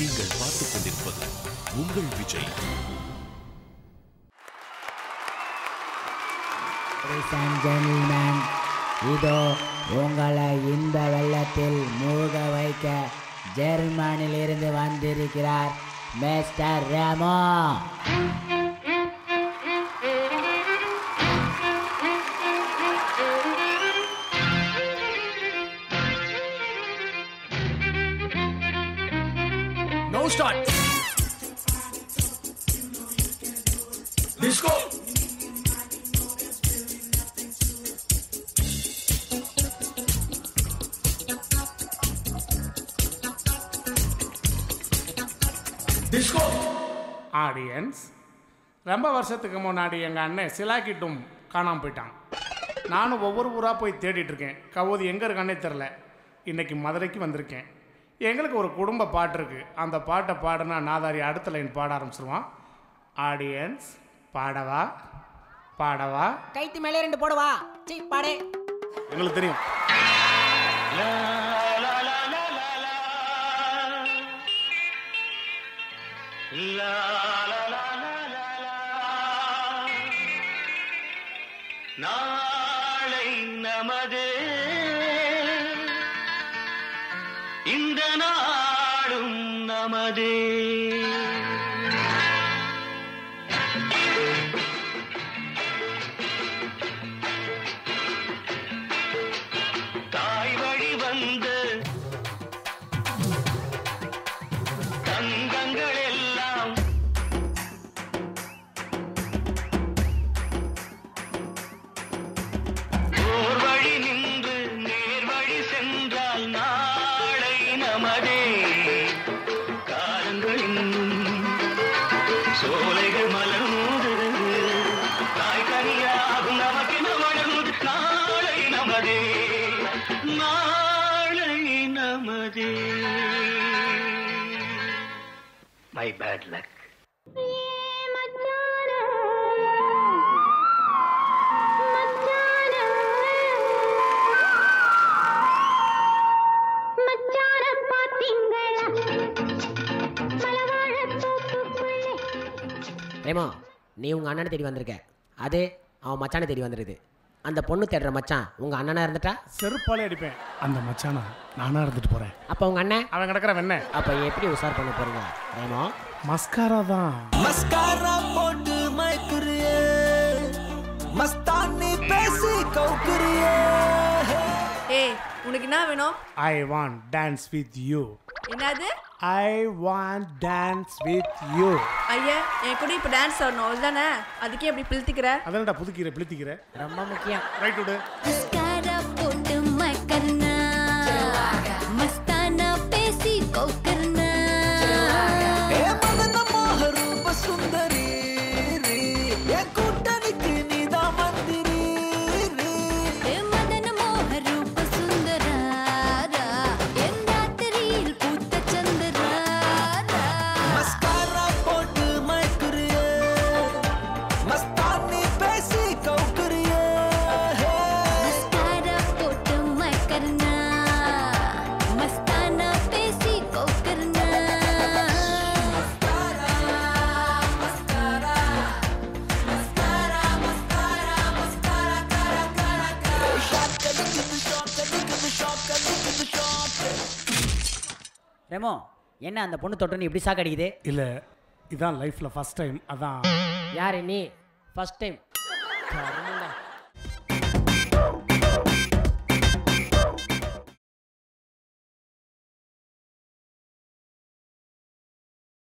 நீங்கள் பார்த்துக் கொண்டிருப்பது உங்கள் விஜய் Ladies and gentlemen, இதோ உங்களை இந்த வெள்ளத்தில் மூழ்க வைக்க ஜெர்மனியில் இருந்து வந்திருக்கிறார் mister Remo No start. Disco. Disco. Audience ரொம்ப வருஷத்துக்கு முன்னாடி எங்கள் அண்ணன் சிலாக்கிட்டும் காணாமல் போயிட்டான் நானும் ஒவ்வொரு ஊராக போய் தேடிட்டு இருக்கேன் கவோதி எங்கே இருக்கானே தெரில இன்னைக்கு மதுரைக்கு வந்திருக்கேன் எங்களுக்கு ஒரு குடும்ப பாட்டு இருக்குது அந்த பாட்டை பாடினா நாதாரி அடுத்த லைன் பாட ஆரம்பிச்சிருவான் ஆடியன்ஸ் பாடவா பாடவா கைத்து மேலே ரெண்டு போடுவா சீ பாடே எங்களுக்கு தெரியும் நாளை நமது இந்த நாடும் நமது தாய் வழி வந்து தங்கங்கள் எல்லாம் ஓர் வழி நின்று நேர் வழி சென்றால் நாளை நமதே காலங்கள் இன்னும் சோலைகள் மலர்ந்தது தாய்கனியாகும் நமக்கு நமது நாளை நமதே நாளை நமதே மை பேட் லக் ரேமோ நீ உங்கள் அண்ணனை தேடி வந்திருக்க அது அவன் மச்சானை தேடி வந்துருது அந்த பொண்ணு தேடுற மச்சான் உங்கள் அண்ணனா இருந்துட்டா செருப்பாலே அடிப்பேன் அந்த மச்சானா நானாக இருந்துட்டு போகிறேன் அப்போ உங்கள் அண்ணன் அவன் கிடக்கிற வெண்ண அப்போ எப்படி உஷார் பண்ண போறீங்க ரேமோ மஸ்காரா தான் மஸ்காரா போட்டு மயக்குறியே மஸ்தானி பேசி கவுக்குறியே ஏய் உனக்கு என்ன வேணும் I want dance with you என்னது I want dance with you ஐயா என் கூட இப்போ டான்ஸ் ஆடணும் அதுதானே அதுக்கே அப்படி பிழ்த்திக்கிற அதான்டா புதுக்கிற பிளித்திக்கிற ரொம்ப முக்கியம் ரைட் விடு மஸ்காரா போட்டு மக்கர்னா மஸ்தானா பேசி கோக்கர்னா ஏ மதன மோக ரூப சுந்தரி ரீ. என் கூட்டணிக்கு நீதான் மந்திரி ரீ. ஏ மதன மோக ரூப சுந்தராரா என் ராத்திரியில் பூத்த சந்திராரா மஸ்காரா போட்டு மயக்குறியே மஸ்தானி பேசி கவுக்குறியே மஸ்காரா போட்டு மக்கர்னா மஸ்தானா பேசி கோக்கர்னா ரேமோ என்ன அந்த பொண்ணு தொட்டுன்னு இப்படி சாக்கு அடிக்குது இல்லை இதான் லைஃப்பில் ஃபர்ஸ்ட் டைம் அதான் யாரு நீ ஃபர்ஸ்ட் டைம்